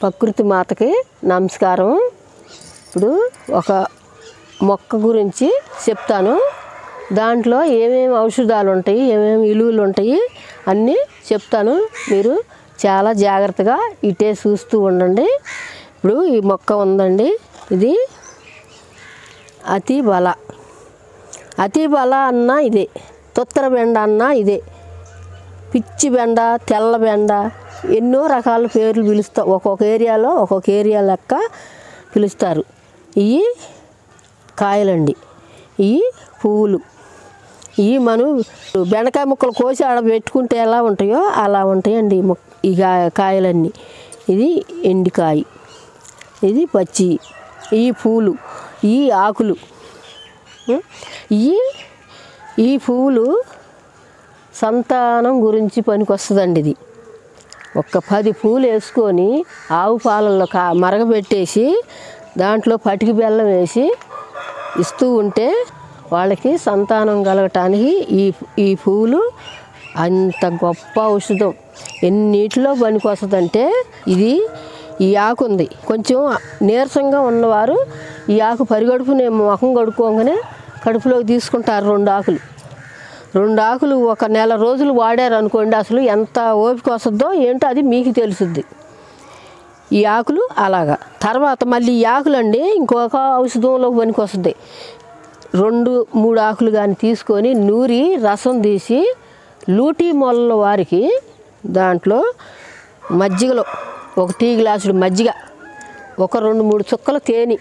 ప్రకృతి మాతకి నమస్కారం ఇప్పుడు ఒక మొక్క గురించి చెప్తాను దాంట్లో ఏమేమి ఔషధాలు ఉంటాయి ఏమేమి విలువలు ఉంటాయి అన్నీ చెప్తాను మీరు చాలా జాగ్రత్తగా ఇటే చూస్తూ ఉండండి ఇప్పుడు ఈ మొక్క ఉందండి ఇది అతి బల అతి బల అన్న ఇదే తొత్తర బెండ అన్న ఇదే పిచ్చి బెండ తెల్ల బెండ ఎన్నో రకాల పేర్లు పిలుస్తా ఒక్కొక్క ఏరియాలో ఒక్కొక్క ఏరియా లెక్క పిలుస్తారు ఇవి కాయలండి ఇవి పువ్వులు ఇవి మనం బెండకాయ ముక్కలు కోసి ఆడ పెట్టుకుంటే ఎలా ఉంటాయో అలా ఉంటాయండి ఈ మొక్క ఈ కా- కాయలన్నీ ఇది ఎండికాయ ఇది పచ్చి ఈ పూలు ఈ ఆకులు ఈ ఈ పువ్వులు సంతానం గురించి పనికొస్తుందండి ఇది ఒక్క పది పూలు వేసుకొని ఆవు పాలల్లో కా మరగబెట్టేసి దాంట్లో పటికి బెల్లం వేసి ఇస్తూ ఉంటే వాళ్ళకి సంతానం కలగటానికి ఈ ఈ పువ్వులు అంత గొప్ప ఔషధం ఎన్నిటిలో పనికొస్తుందంటే ఇది ఈ ఆకు ఉంది కొంచెం నీరసంగా ఉన్నవారు ఈ ఆకు పరిగడుపునే ముఖం కడుక్కోగానే కడుపులోకి తీసుకుంటారు రెండు ఆకులు రెండు ఆకులు ఒక నెల రోజులు వాడారు అనుకోండి అసలు ఎంత ఓపిక వస్తుందో ఏంటో అది మీకు తెలుసుద్ది ఈ ఆకులు అలాగా తర్వాత మళ్ళీ ఈ ఆకులు అండి ఇంకొక ఔషధంలో పనికి వస్తుంది రెండు మూడు ఆకులు కానీ తీసుకొని నూరి రసం తీసి లూటీ మొలల వారికి దాంట్లో మజ్జిగలో ఒక టీ గ్లాసుడు మజ్జిగ ఒక రెండు మూడు చుక్కల తేనె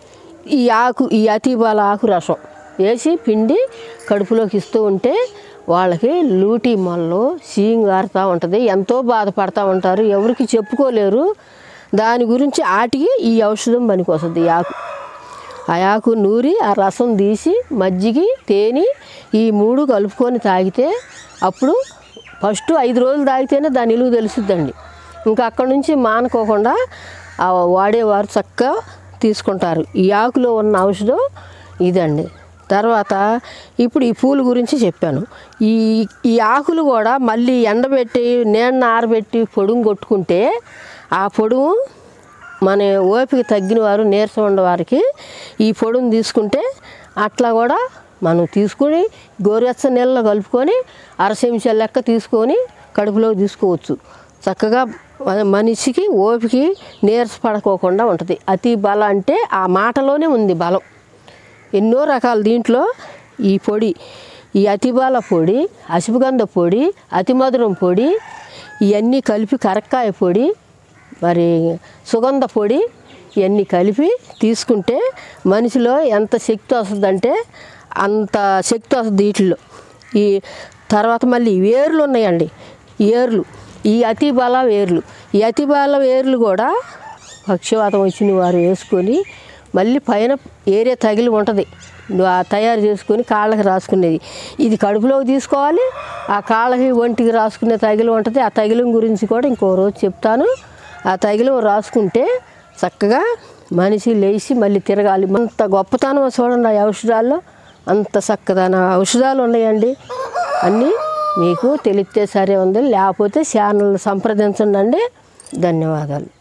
ఈ ఆకు ఈ అతిబాల ఆకు రసం వేసి పిండి కడుపులోకి ఇస్తూ ఉంటే వాళ్ళకి లూటీ మొల్లో సీంగారుతూ ఉంటుంది ఎంతో బాధపడతా ఉంటారు ఎవరికి చెప్పుకోలేరు దాని గురించి ఆటికి ఈ ఔషధం పనికి వస్తుంది ఈ ఆకు ఆ ఆకు నూరి ఆ రసం తీసి మజ్జిగి తేనె ఈ మూడు కలుపుకొని తాగితే అప్పుడు ఫస్ట్ ఐదు రోజులు తాగితేనే దాని విలువ తెలుసుద్దండి ఇంకా అక్కడ నుంచి మానుకోకుండా ఆ వాడేవారు చక్కగా తీసుకుంటారు ఈ ఆకులో ఉన్న ఔషధం ఇదండి తర్వాత ఇప్పుడు ఈ పూల గురించి చెప్పాను ఈ ఈ ఆకులు కూడా మళ్ళీ ఎండబెట్టి నీళ్ళని ఆరబెట్టి పొడుము కొట్టుకుంటే ఆ పొడుము మన ఓపిక తగ్గిన వారు నీరసం ఉన్న వారికి ఈ పొడిని తీసుకుంటే అట్లా కూడా మనం తీసుకుని గోరువెచ్చ నీళ్ళలో కలుపుకొని అర చెంచా లెక్క తీసుకొని కడుపులోకి తీసుకోవచ్చు చక్కగా మన మనిషికి ఓపిక నీరస పడకోకుండా ఉంటుంది అతి బలం అంటే ఆ మాటలోనే ఉంది బలం ఎన్నో రకాల దీంట్లో ఈ పొడి ఈ అతిబాల పొడి అసిపుగంధ పొడి అతిమధురం పొడి ఇవన్నీ కలిపి కరక్కాయ పొడి మరి సుగంధ పొడి ఇవన్నీ కలిపి తీసుకుంటే మనిషిలో ఎంత శక్తి వస్తుందంటే అంత శక్తి వస్తుంది వీటిల్లో ఈ తర్వాత మళ్ళీ వేర్లు ఉన్నాయండి ఏర్లు ఈ అతిబల వేర్లు ఈ అతిబల వేర్లు కూడా పక్షవాతం వచ్చిన వారు వేసుకొని మళ్ళీ పైన ఏరియా తగిలి ఉంటుంది నువ్వు ఆ తయారు చేసుకొని కాళ్ళకి రాసుకునేది ఇది కడుపులోకి తీసుకోవాలి ఆ కాళ్ళకి ఒంటికి రాసుకునే తగిలి ఉంటుంది ఆ తగిలం గురించి కూడా ఇంకో రోజు చెప్తాను ఆ తగిలం రాసుకుంటే చక్కగా మనిషి లేచి మళ్ళీ తిరగాలి అంత గొప్పతనం చూడండి ఆ ఔషధాల్లో అంత చక్కదన ఔషధాలు ఉన్నాయండి అన్నీ మీకు తెలిస్తే సరే ఉంది లేకపోతే ఛానల్ సంప్రదించండి అండి ధన్యవాదాలు